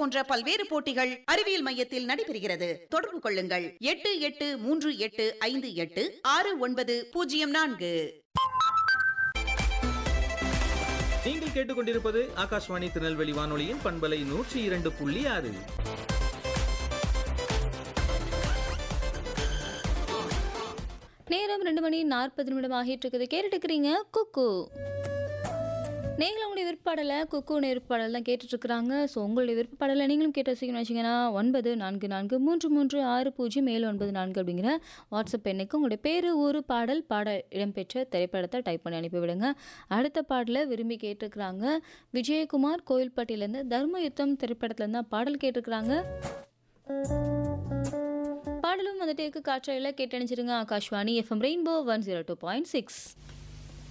போன்ற பல்வேறு போட்டிகள் அறிவியல் மையத்தில் நடைபெறுகிறது தொடர்பு கொள்ளுங்கள் எட்டு எட்டு மூன்று எட்டு ஐந்து எட்டு ஆறு ஒன்பது பூஜ்ஜியம் நான்கு நீங்கள் கேட்டுக்கொண்டிருப்பது ஆகாஷ்வாணி திருநெல்வேலி வானொலியின் பண்பலை நூற்றி இரண்டு புள்ளி ஆறு நேரம் ரெண்டு மணி நாற்பது நிமிடம் ஆகிட்டு இருக்குது கேட்டுட்டு இருக்கிறீங்க குக்கு நீங்களும் உங்களுடைய விருப்பாடலை குக்கு விருப்பாடல் தான் கேட்டுட்டு இருக்கிறாங்க ஸோ உங்களுடைய விருப்பப்பாடலை நீங்களும் கேட்டு வச்சுக்கணும் வச்சிங்கன்னா ஒன்பது நான்கு நான்கு மூன்று மூன்று ஆறு பூஜ்ஜியம் ஏழு ஒன்பது நான்கு அப்படிங்கிற வாட்ஸ்அப் எண்ணுக்கு உங்களுடைய பேர் ஊர் பாடல் பாட இடம்பெற்ற திரைப்படத்தை டைப் பண்ணி அனுப்பிவிடுங்க அடுத்த பாடலை விரும்பி கேட்டிருக்கிறாங்க விஜயகுமார் கோயில்பட்டியிலேருந்து தர்மயுத்தம் திரைப்படத்துலேருந்து தான் பாடல் கேட்டிருக்கிறாங்க பாடலும் வந்துட்டு இருக்கு காற்றையில் கேட்டணிச்சிருங்க Akashvani FM rainbow one zero two point six